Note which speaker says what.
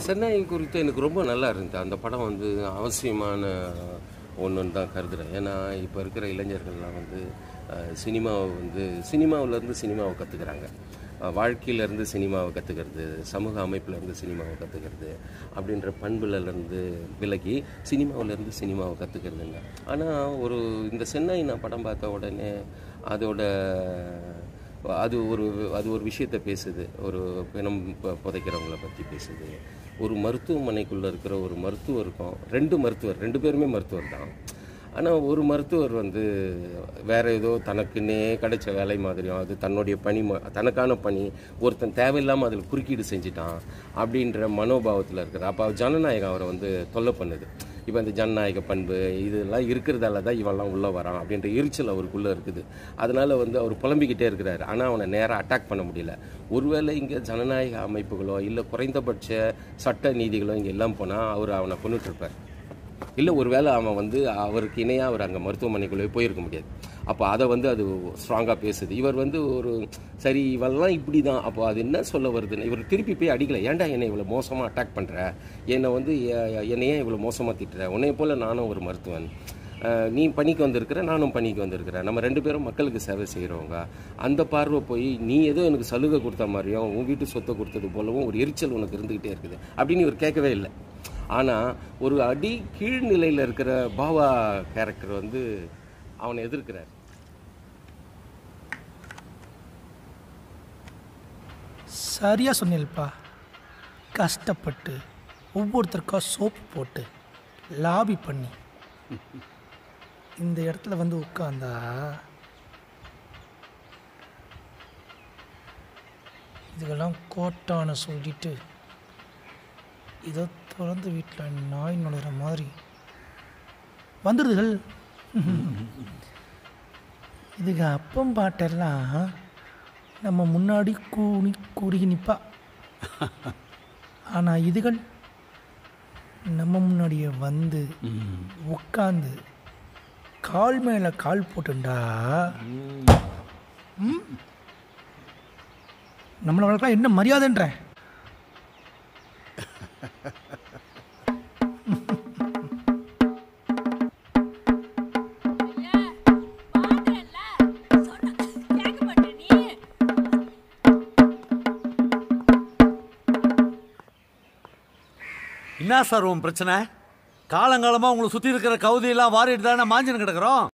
Speaker 1: சென்னை குறித்து எனக்கு ரொம்ப நல்லா இருந்தது அந்த படம் வந்து அவசியமான ஒன்றுன்னு தான் கருதுகிறேன் ஏன்னா இப்போ இருக்கிற இளைஞர்கள்லாம் வந்து அஹ், சினிமாவை வந்து சினிமாவிலேருந்து சினிமாவை கற்றுக்குறாங்க வாழ்க்கையிலேருந்து சினிமாவை கற்றுக்கிறது சமூக அமைப்புலேருந்து சினிமாவை கற்றுக்கிறது அப்படின்ற பண்புலேருந்து விலகி சினிமாவிலேருந்து சினிமாவை கற்றுக்கிறதுங்க ஆனால் ஒரு இந்த சென்னை நான் படம் பார்த்த உடனே அதோட அது ஒரு அது ஒரு விஷயத்தை பேசுது ஒரு பிணம் ப- புதைக்கிறவங்கள பற்றி பேசுது ஒரு மருத்துவமனைக்குள்ளே இருக்கிற ஒரு மருத்துவர் இருக்கும் ரெண்டு மருத்துவர் ரெண்டு பேருமே மருத்துவர் தான் ஆனால் ஒரு மருத்துவர் வந்து வேற ஏதோ தனக்குன்னே கிடைச்ச வேலை மாதிரியும் அது தன்னுடைய பணி ம- தனக்கான பணி ஒருத்தன் தேவையில்லாமல் அதில் குறுக்கீடு செஞ்சிட்டான் அப்படின்ற மனோபாவத்தில் இருக்கிற அப்போ ஜனநாயகம் அவரை வந்து தொல்லை பண்ணுது இப்போ இந்த ஜனநாயக பண்பு இதெல்லாம் இருக்கிறதால தான் இவெல்லாம் உள்ளே வரான் அப்படின்ற எரிச்சல் அவருக்குள்ளே இருக்குது அதனால வந்து அவர் புலம்பிக்கிட்டே இருக்கிறாரு ஆனால் அவனை நேராக அட்டாக் பண்ண முடியல ஒருவேளை இங்கே ஜனநாயக அமைப்புகளோ இல்லை குறைந்தபட்ச சட்ட நீதிகளோ இங்கே எல்லாம் போனால் அவர் அவனை கொண்டுட்டு இருப்பார் இல்லை ஒருவேளை அவன் வந்து அவருக்கு இணையாக அவர் அங்கே மருத்துவமனைக்குள்ளே போயிருக்க முடியாது அப்போ அதை வந்து அது ஸ்ட்ராங்காக பேசுது இவர் வந்து ஒரு சரி இவெல்லாம் இப்படி தான் அப்போ அது என்ன சொல்ல வருதுன்னு இவர் திருப்பி போய் அடிக்கல ஏன்டா என்னை இவ்வளோ மோசமாக அட்டாக் பண்ணுற என்னை வந்து எ- என்னை ஏன் இவ்வளோ மோசமாக திட்டுற உன்னைய போல் நானும் ஒரு மருத்துவன் அஹ், நீ பணிக்கு வந்திருக்கிற நானும் பணிக்கு வந்திருக்கிறேன் நம்ம ரெண்டு பேரும் மக்களுக்கு சேவை செய்கிறவங்க அந்த பார்வை போய் நீ ஏதோ எனக்கு சலுகை கொடுத்த மாதிரியும் உன் வீட்டு சொத்தை கொடுத்தது போலவும் ஒரு எரிச்சல் உனக்கு இருந்துக்கிட்டே இருக்குது அப்படின்னு இவர் கேட்கவே இல்லை ஆனால் ஒரு அடி கீழ்நிலையில் இருக்கிற பாவா கேரக்டர் வந்து அவனை எதிர்க்கிறார்
Speaker 2: சரியாக சொன்னேல்ப்பா கஷ்டப்பட்டு ஒவ்வொருத்தருக்கா சோப்பு போட்டு லாபி பண்ணி இந்த இடத்துல வந்து உட்காந்தா இதுக்கெல்லாம் கோட்டான சொல்லிட்டு இதை திறந்து வீட்டில் நாய் நுழையிற மாதிரி வந்துடுதுகள் இதுக்கு அப்பம் பாட்டெல்லாம் நம்ம முன்னாடி கூணி குறுகி நிற்பா ஆனால் இதுகள் நம்ம முன்னாடியே வந்து உட்காந்து கால் மேலே கால் போட்டுண்டா ம்? நம்மளை வளர்க்கலாம் என்ன மரியாதைன்றேன்
Speaker 3: என்ன சார் உன் பிரச்சனை காலங்காலமாக உங்களை சுற்றி இருக்கிற கவுதியெல்லாம் வாரிட்டு தானே மாஞ்சின்னு கிடக்குறோம்